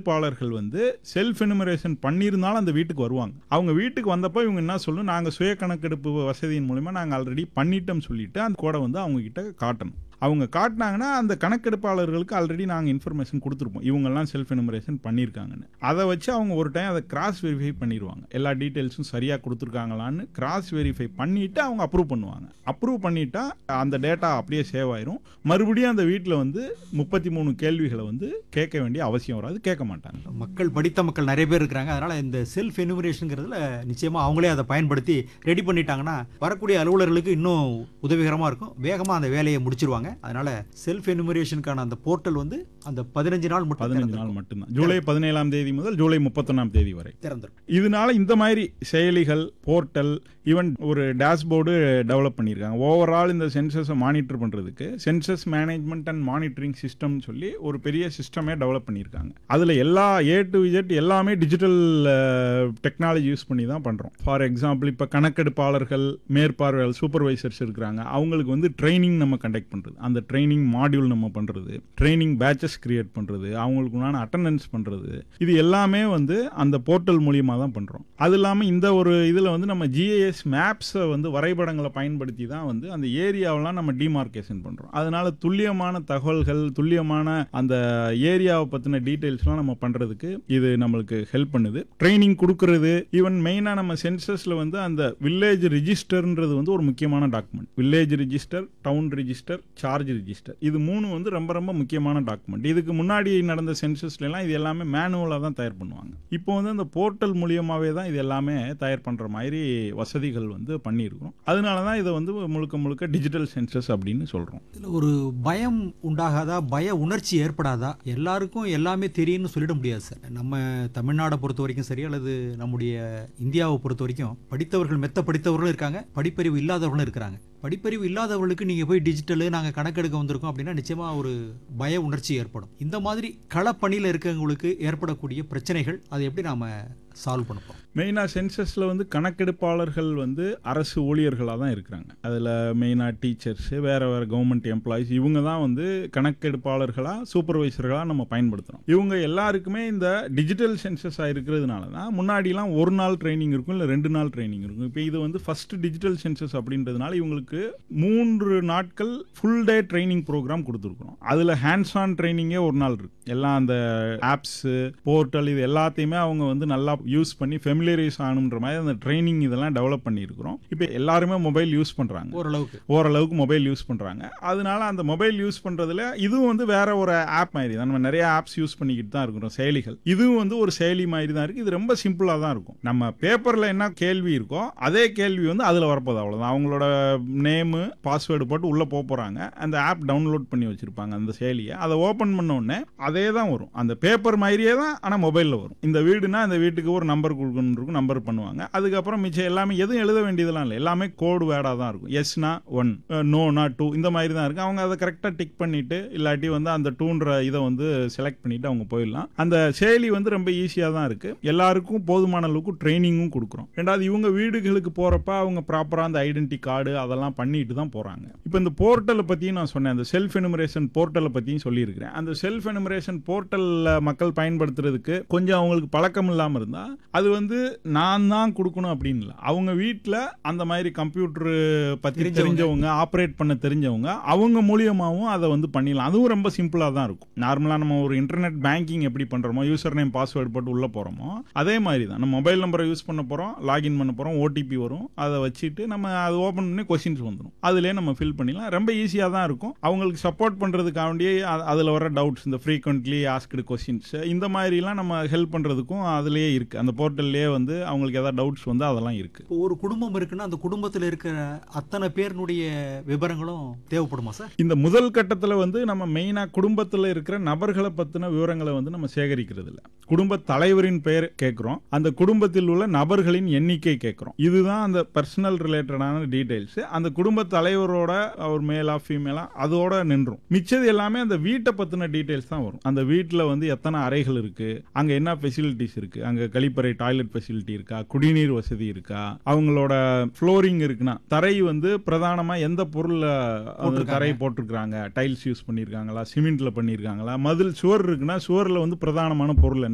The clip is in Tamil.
கணக்கெடுப்பாளர்கள் வந்து செல்ஃப் எனுமரேஷன் பண்ணியிருந்தாலும் அந்த வீட்டுக்கு வருவாங்க அவங்க வீட்டுக்கு வந்தப்போ இவங்க என்ன சொல்லணும் நாங்கள் சுய கணக்கெடுப்பு வசதியின் மூலிமா நாங்கள் ஆல்ரெடி பண்ணிட்டோம் சொல்லிட்டு அந்த கோடை வந்து அவங்க கிட்ட காட்டணும் அவங்க காட்டினாங்கன்னா அந்த கணக்கெடுப்பாளர்களுக்கு ஆல்ரெடி நாங்கள் இன்ஃபர்மேஷன் கொடுத்துருப்போம் இவங்கெல்லாம் செல்ஃப் எனுமரேஷன் பண்ணியிருக்காங்கன்னு அதை வச்சு அவங்க ஒரு டைம் அதை கிராஸ் வெரிஃபை பண்ணிடுவாங்க எல்லா டீட்டெயில்ஸும் சரியாக கொடுத்துருக்காங்களான்னு கிராஸ் வெரிஃபை பண்ணிவிட்டு அவங்க அப்ரூவ் பண்ணுவாங்க அப்ரூவ் பண்ணிட்டா அந்த டேட்டா அப்படியே சேவ் ஆயிரும் மறுபடியும் அந்த வீட்டில் வந்து முப்பத்தி மூணு கேள்விகளை வந்து கேட்க வேண்டிய அவசியம் வராது கேட்க மாட்டாங்க மக்கள் படித்த மக்கள் நிறைய பேர் இருக்கிறாங்க அதனால இந்த செல்ஃப் எனுமரேஷனுங்கிறதுல நிச்சயமா அவங்களே அதை பயன்படுத்தி ரெடி பண்ணிட்டாங்கன்னா வரக்கூடிய அலுவலர்களுக்கு இன்னும் உதவிகரமா இருக்கும் வேகமா அந்த வேலையை முடிச்சிருவாங்க அதனால செல்ஃப் எனுமரேஷனுக்கான அந்த போர்ட்டல் வந்து அந்த பதினஞ்சு நாள் மட்டும் பதினஞ்சு நாள் திறந்திருக்கும். மட்டும்தான் ஜூலை பதினேழாம் தேதி முதல் ஜூலை முப்பத்தொன்னாம் தேதி வரை திறந்திருக்கும் இதனால இந்த மாதிரி செயலிகள் போர்ட்டல் ஈவன் ஒரு டேஷ்போர்டு டெவலப் பண்ணியிருக்காங்க ஓவரால் இந்த சென்சஸை மானிட்டர் பண்ணுறதுக்கு census management and monitoring system சொல்லி ஒரு பெரிய சிஸ்டமே டெவலப் பண்ணியிருக்காங்க அதில் எல்லா ஏ டு இஜெட் எல்லாமே டிஜிட்டல் டெக்னாலஜி யூஸ் பண்ணி தான் பண்ணுறோம் ஃபார் எக்ஸாம்பிள் இப்போ கணக்கெடுப்பாளர்கள் மேற்பார்வையாளர் சூப்பர்வைசர்ஸ் இருக்கிறாங்க அவங்களுக்கு வந்து ட்ரைனிங் நம்ம கண்டக்ட் பண்ணுறது அந்த ட்ரைனிங் மாடியூல் நம்ம பண்ணுறது ட்ரைனிங் பேச்சஸ் கிரியேட் பண்ணுறது அவங்களுக்கு உண்டான அட்டண்டன்ஸ் பண்ணுறது இது எல்லாமே வந்து அந்த போர்ட்டல் மூலியமாக தான் பண்ணுறோம் அது இல்லாமல் இந்த ஒரு இதில் வந்து நம்ம ஜிஐஎஸ் மேப்ஸை வந்து வரைபடங்களை பயன்படுத்தி தான் வந்து அந்த ஏரியாவெல்லாம் நம்ம டிமார்க்கேஷன் பண்ணுறோம் அதனால துல்லியமான தகவல்கள் துல்லியமான அந்த ஏரியாவை பற்றின டீட்டெயில்ஸ்லாம் நம்ம பண்ணுறதுக்கு இது நம்மளுக்கு ஹெல்ப் பண்ணுது ட்ரைனிங் கொடுக்கறது ஈவன் மெயினாக நம்ம சென்சஸில் வந்து அந்த வில்லேஜ் ரிஜிஸ்டர்ன்றது வந்து ஒரு முக்கியமான document village register town register charge register இது மூணு வந்து ரொம்ப ரொம்ப முக்கியமான டாக்குமெண்ட் இதுக்கு முன்னாடி நடந்த சென்சஸ்லாம் இது எல்லாமே மேனுவலாக தான் தயார் பண்ணுவாங்க இப்போ வந்து அந்த போர்ட்டல் மூலியமாகவே தான் இது எல்லாமே தயார் பண்ணுற மாதிரி வசதிகள் வந்து பண்ணியிருக்கோம் அதனால தான் இதை வந்து முழுக்க முழுக்க டிஜிட்டல் சென்சஸ் அப்படின்னு சொல்கிறோம் இதுல ஒரு பயம் உண்டாகாதா பய உணர்ச்சி ஏற்படாதா எல்லாருக்கும் எல்லாமே தெரியும்னு சொல்லிட முடியாது சார் நம்ம தமிழ்நாடை பொறுத்த வரைக்கும் சரி அல்லது நம்முடைய இந்தியாவை பொறுத்த வரைக்கும் படித்தவர்கள் மெத்த படித்தவர்களும் இருக்காங்க படிப்பறிவு இல்லாதவர்களும் இருக்கிறாங்க படிப்பறிவு இல்லாதவர்களுக்கு நீங்க போய் டிஜிட்டலு நாங்க கணக்கெடுக்க வந்திருக்கோம் அப்படின்னா நிச்சயமா ஒரு பய உணர்ச்சி ஏற்படும் இந்த மாதிரி களப்பணியில் இருக்கவங்களுக்கு ஏற்படக்கூடிய பிரச்சனைகள் அதை எப்படி நாம சால்வ் பண்ண போறோம் மெயினாக சென்சஸில் வந்து கணக்கெடுப்பாளர்கள் வந்து அரசு ஊழியர்களாக தான் இருக்கிறாங்க அதில் மெயினாக டீச்சர்ஸு வேறு வேறு கவர்மெண்ட் எம்ப்ளாயிஸ் இவங்க தான் வந்து கணக்கெடுப்பாளர்களாக சூப்பர்வைசர்களாக நம்ம பயன்படுத்துகிறோம் இவங்க எல்லாருக்குமே இந்த டிஜிட்டல் சென்சஸாக இருக்கிறதுனால தான் முன்னாடிலாம் ஒரு நாள் ட்ரைனிங் இருக்கும் இல்லை ரெண்டு நாள் ட்ரைனிங் இருக்கும் இப்போ இது வந்து ஃபர்ஸ்ட் டிஜிட்டல் சென்சஸ் அப்படின்றதுனால இவங்களுக்கு மூன்று நாட்கள் ஃபுல் டே ட்ரைனிங் ப்ரோக்ராம் கொடுத்துருக்குறோம் அதில் ஹேண்ட்ஸ் ஆன் ட்ரைனிங்கே ஒரு நாள் இருக்கு எல்லாம் அந்த ஆப்ஸு போர்ட்டல் இது எல்லாத்தையுமே அவங்க வந்து நல்லா யூஸ் பண்ணி ஃபெமிலியரைஸ் ஆகணுன்ற மாதிரி அந்த ட்ரைனிங் இதெல்லாம் டெவலப் பண்ணியிருக்கிறோம் இப்போ எல்லாருமே மொபைல் யூஸ் பண்ணுறாங்க ஓரளவுக்கு ஓரளவுக்கு மொபைல் யூஸ் பண்ணுறாங்க அதனால அந்த மொபைல் யூஸ் பண்ணுறதுல இதுவும் வந்து வேற ஒரு ஆப் மாதிரி தான் நம்ம நிறைய ஆப்ஸ் யூஸ் பண்ணிக்கிட்டு தான் இருக்கிறோம் செயலிகள் இதுவும் வந்து ஒரு செயலி மாதிரி தான் இருக்குது இது ரொம்ப சிம்பிளாக தான் இருக்கும் நம்ம பேப்பரில் என்ன கேள்வி இருக்கோ அதே கேள்வி வந்து அதில் வரப்போகுது அவ்வளோதான் அவங்களோட நேமு பாஸ்வேர்டு போட்டு உள்ளே போக போகிறாங்க அந்த ஆப் டவுன்லோட் பண்ணி வச்சுருப்பாங்க அந்த செயலியை அதை ஓப்பன் பண்ண உடனே அதே தான் வரும் அந்த பேப்பர் மாதிரியே தான் ஆனால் மொபைலில் வரும் இந்த வீடுனா அந்த வீட்டுக்கு ஒரு நம்பர் கொடுக்கணும் இருக்கும் நம்பர் பண்ணுவாங்க அதுக்கப்புறம் மிச்சம் எல்லாமே எதுவும் எழுத வேண்டியதெல்லாம் இல்லை எல்லாமே கோடு வேர்டாக தான் இருக்கும் எஸ்னா ஒன் நோனா டூ இந்த மாதிரி தான் இருக்கு அவங்க அதை கரெக்டாக டிக் பண்ணிட்டு இல்லாட்டி வந்து அந்த டூன்ற இதை வந்து செலக்ட் பண்ணிட்டு அவங்க போயிடலாம் அந்த செயலி வந்து ரொம்ப ஈஸியாக தான் இருக்கு எல்லாருக்கும் போதுமான அளவுக்கு ட்ரைனிங்கும் கொடுக்குறோம் ரெண்டாவது இவங்க வீடுகளுக்கு போறப்ப அவங்க ப்ராப்பராக அந்த ஐடென்டி கார்டு அதெல்லாம் பண்ணிட்டு தான் போறாங்க இப்போ இந்த போர்ட்டலை பற்றியும் நான் சொன்னேன் அந்த செல்ஃப் எனுமரேஷன் போர்ட்டலை பற்றியும் சொல்லியிருக்கிறேன் அந்த செல்ஃப் எனுமரேஷன் போர்ட்டலில் மக்கள் பயன்படுத்துறதுக்கு கொஞ்சம் அவங்களுக்கு பழக்கம் இல்லாமல் இருந்தால் அது வந்து நான் தான் கொடுக்கணும் அப்படின்னு இல்லை அவங்க வீட்டில் அந்த மாதிரி கம்ப்யூட்டர் பற்றி தெரிஞ்சவங்க. தெரிஞ்சவங்க ஆப்ரேட் பண்ண தெரிஞ்சவங்க அவங்க மூலியமாகவும் அதை வந்து பண்ணிடலாம் அதுவும் ரொம்ப சிம்பிளாக தான் இருக்கும் நார்மலாக நம்ம ஒரு இன்டர்நெட் பேங்கிங் எப்படி பண்ணுறோமோ யூசர் நேம் பாஸ்வேர்டு போட்டு உள்ளே போகிறோமோ அதே மாதிரி தான் நம்ம மொபைல் நம்பரை யூஸ் பண்ண போகிறோம் லாகின் பண்ண போகிறோம் ஓடிபி வரும் அதை வச்சுட்டு நம்ம அதை ஓப்பன் பண்ணி கொஸ்டின்ஸ் வந்துடும் அதிலே நம்ம ஃபில் பண்ணிடலாம் ரொம்ப ஈஸியாக தான் இருக்கும் அவங்களுக்கு சப்போர்ட் பண்ணுறதுக்காண்டியே அதில் வர டவுட்ஸ் இந்த ஃப்ரீக்வெண்ட்லி ஆஸ்க்டு கொஸ்டின்ஸ் இந்த மாதிரிலாம் நம்ம ஹெல்ப் பண்ணுறதுக்கும் அதுலேயே இருக்குது அந்த போர்ட்டல்லே வந்து அவங்களுக்கு ஏதாவது டவுட்ஸ் வந்து அதெல்லாம் இருக்குது இப்போ ஒரு குடும்பம் இருக்குன்னா அந்த குடும்பத்தில் இருக்கிற அத்தனை பேருனுடைய விவரங்களும் தேவைப்படுமா சார் இந்த முதல் கட்டத்தில் வந்து நம்ம மெயினாக குடும்பத்தில் இருக்கிற நபர்களை பற்றின விவரங்களை வந்து நம்ம சேகரிக்கிறது இல்லை குடும்ப தலைவரின் பெயர் கேட்குறோம் அந்த குடும்பத்தில் உள்ள நபர்களின் எண்ணிக்கை கேட்குறோம் இதுதான் அந்த பர்சனல் ரிலேட்டடான டீடைல்ஸ் அந்த குடும்ப தலைவரோட அவர் மேலா ஃபீமேலா அதோட நின்றும் மிச்சது எல்லாமே அந்த வீட்டை பற்றின டீடைல்ஸ் தான் வரும் அந்த வீட்டில் வந்து எத்தனை அறைகள் இருக்கு அங்கே என்ன ஃபெசிலிட்டிஸ் இருக்கு அங்கே கழிப்பறை டாய்லெட் ஃபெசிலிட்டி இருக்கா குடிநீர் வசதி இருக்கா அவங்களோட ஃப்ளோரிங் இருக்குன்னா தரை வந்து பிரதானமாக எந்த பொருளில் போட்டிருக்காங்க. தரை போட்டிருக்காங்க டைல்ஸ் யூஸ் பண்ணியிருக்காங்களா சிமெண்ட்ல பண்ணியிருக்காங்களா மதில் சுவர் இருக்குன்னா சுவரில் வந்து பிரதானமான பொருள் என்ன